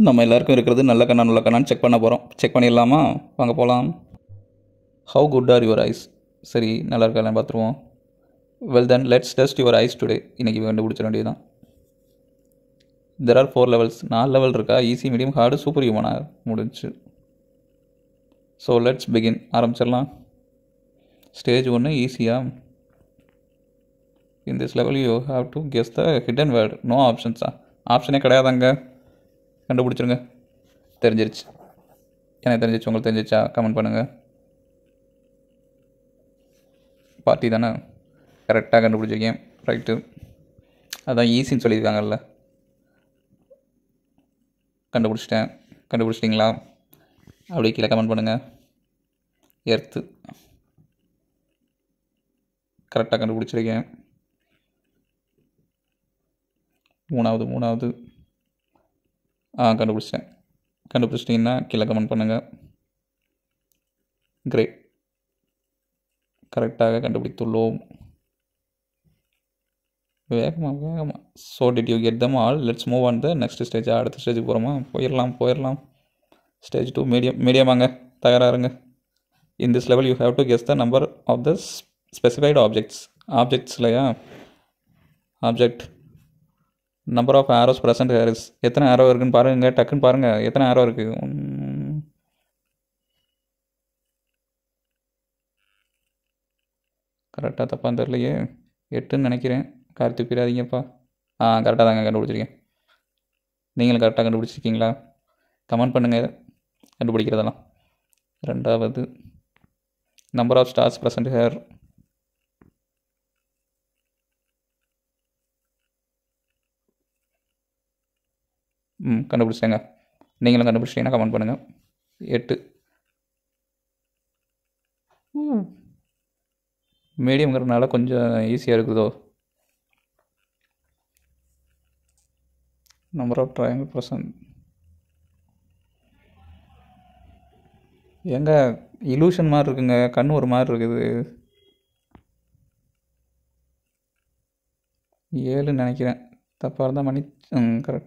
நம்ம எல்லாருக்கும் இருக்கிறது நல்ல கண்ணா நல்ல கண்ணான்னு செக் பண்ண போகிறோம் செக் பண்ணிடலாமா வாங்க போகலாம் how good are your eyes சரி நல்லா இருக்கலாம் பார்த்துருவோம் well then let's test your eyes today இன்றைக்கி கண்டுபிடிச்ச வேண்டியதுதான் தெர் ஆர் ஃபோர் லெவல்ஸ் நாலு லெவல் இருக்கா ஈஸி மீடியம் ஹார்டு சூப்பர் ஹியூமனாக முடிஞ்சு ஸோ லெட்ஸ் பிகின் ஆரம்பிச்சிடலாம் ஸ்டேஜ் ஒன்று ஈஸியாக in this level you have to guess the hidden word no ஆப்ஷன்ஸா ஆப்ஷனே கிடையாதாங்க கண்டுபிடிச்சிருங்க தெரிஞ்சிருச்சு எனக்கு தெரிஞ்சிச்சு உங்களுக்கு தெரிஞ்சிச்சா கமெண்ட் பண்ணுங்கள் பார்ட்டி தானே கரெக்டாக கண்டுபிடிச்சிருக்கேன் ரைட்டு அதான் ஈஸின்னு சொல்லியிருக்காங்கல்ல கண்டுபிடிச்சிட்டேன் கண்டுபிடிச்சிட்டிங்களா அப்படியே கீழே கமெண்ட் பண்ணுங்கள் எர்த்து கரெக்டாக கண்டுபிடிச்சிருக்கேன் மூணாவது மூணாவது ஆ கண்டுபிடிச்சிட்டேன் கண்டுபிடிச்சிட்டிங்கன்னா கீழே கமெண்ட் பண்ணுங்கள் கிரேட் கரெக்டாக கண்டுபிடித்துள்ளோம் வேகமாக வேகமாக so did you get them all let's move on the next stage அடுத்த ஸ்டேஜுக்கு போகிறோமா போயிடலாம் போயிடலாம் ஸ்டேஜ் டூ மீடியம் மீடியமாங்க தயாராருங்க in this level you have to guess the number of the specified objects objects இல்லையா object number of arrows present here is எத்தனை arrow இருக்குன்னு பாருங்கள் டக்குன்னு பாருங்கள் எத்தனை ஆரோ இருக்குது கரெக்டாக தப்பான்னு தெரிலையே எட்டுன்னு நினைக்கிறேன் கார்த்திக் பிராதீங்கப்பா ஆ கரெக்டாக தாங்க கண்டுபிடிச்சிருக்கேன் நீங்களும் கரெக்டாக கண்டுபிடிச்சிருக்கீங்களா கமெண்ட் பண்ணுங்கள் கண்டுபிடிக்கிறதெல்லாம் ரெண்டாவது number of stars present here hmm கண்டுபிடிச்சிட்டேங்க நீங்களும் கண்டுபிடிச்சிட்டிங்கன்னா கமெண்ட் பண்ணுங்கள் எட்டு மீடியம்ங்கிறதுனால கொஞ்சம் ஈஸியாக இருக்குதோ நம்பர் ஆஃப் ட்ரையாங்கிள் பர்சன் எங்க இலூஷன் மாதிரி இருக்குங்க கண் ஒரு மாதிரி இருக்குது ஏழுன்னு நினைக்கிறேன் தப்பாக இருந்தால் மணி ம் correct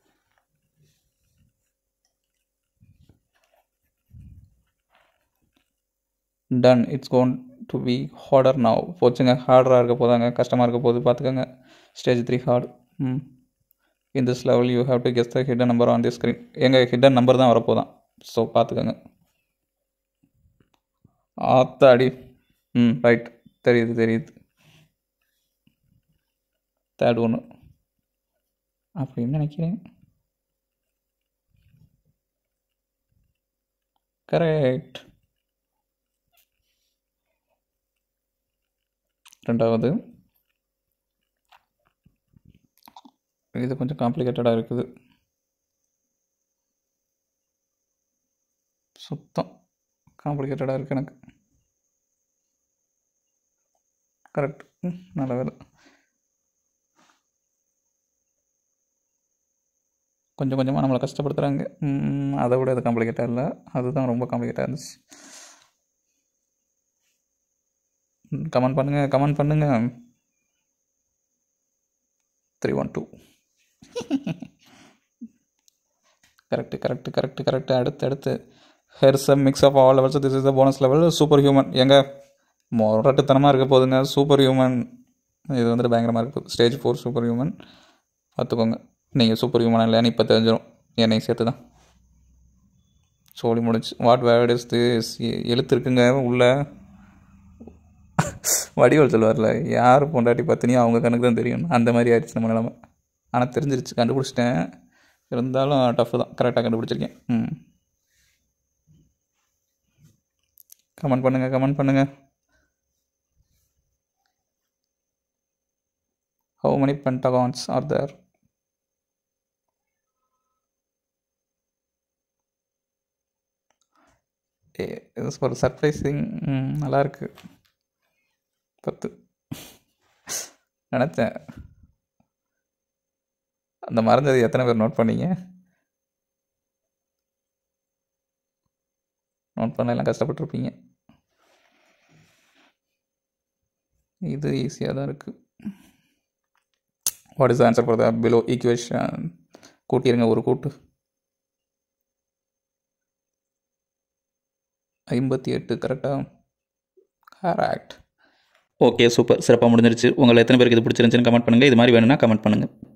done it's going to be harder now போச்சுங்க ஹார்டராக இருக்க போதாங்க கஷ்டமாக இருக்க போது பார்த்துக்கோங்க stage three hard hmm in this level you have to guess the hidden number on the screen எங்கள் ஹிடன் நம்பர் தான் வரப்போதான் ஸோ பார்த்துக்கோங்க ஆத்தாடி ம் ரைட் தெரியுது தெரியுது தேர்ட் ஒன்று அப்படின்னு நினைக்கிறேன் கரெக்ட் ரெண்டாவது இது கொஞ்சம் காம்ப்ளிகேட்டடாக இருக்குது சுத்தம் காம்ப்ளிகேட்டடாக இருக்குது எனக்கு கரெக்ட் நல்ல வேலை கொஞ்சம் கொஞ்சமாக நம்மளை கஷ்டப்படுத்துகிறாங்க அதை விட அது காம்ப்ளிகேட்டாக இல்லை அதுதான் ரொம்ப காம்ப்ளிகேட்டாக இருந்துச்சு கமெண்ட் பண்ணுங்கள் கமெண்ட் பண்ணுங்கள் three one two correct correct correct correct அடுத்து அடுத்து here's a mix of all levels this is the bonus level super human எங்க மொரட்டுத்தனமாக இருக்க போதுங்க சூப்பர் ஹியூமன் இது வந்துட்டு பயங்கரமாக இருக்குது ஸ்டேஜ் ஃபோர் சூப்பர் ஹியூமன் பார்த்துக்கோங்க நீங்கள் சூப்பர் ஹியூமன் இல்லையான்னு இப்போ தெரிஞ்சிடும் என்னை சேர்த்து தான் சோழி முடிச்சு வாட் வேர்ட் இஸ் திஸ் எழுத்து இருக்குங்க உள்ள வடிவல் சொல்லுவார்ல யார் பொண்டாட்டி பார்த்தினியோ அவங்க கணக்கு தான் தெரியும் அந்த மாதிரி ஆயிடுச்சு நம்ம நிலமை ஆனால் தெரிஞ்சிருச்சு கண்டுபிடிச்சிட்டேன் இருந்தாலும் டஃப்பு தான் கரெக்டாக கண்டுபிடிச்சிருக்கேன் ம் கமெண்ட் பண்ணுங்கள் கமெண்ட் பண்ணுங்கள் how many pentagons are there ஒரு சர்ப்ரைசிங் நல்லா இருக்குது பத்து நினச்சேன் அந்த மறந்தது எத்தனை பேர் நோட் பண்ணீங்க நோட் பண்ண எல்லாம் கஷ்டப்பட்டுருப்பீங்க இது ஈஸியாக தான் இருக்குது what is answer for the below equation கூட்டிருங்க ஒரு கூட்டு ஐம்பத்தி எட்டு கரெக்டாக கரெக்ட் ஓகே சூப்பர் சிறப்பாக முடிஞ்சிருச்சு உங்களை எத்தனை பேருக்கு இது பிடிச்சிருந்துச்சின்னு கமெண்ட் பண்ணுங்கள் இது மாதிரி வேணும்னா கமெண்ட் பண்ணுங்கள்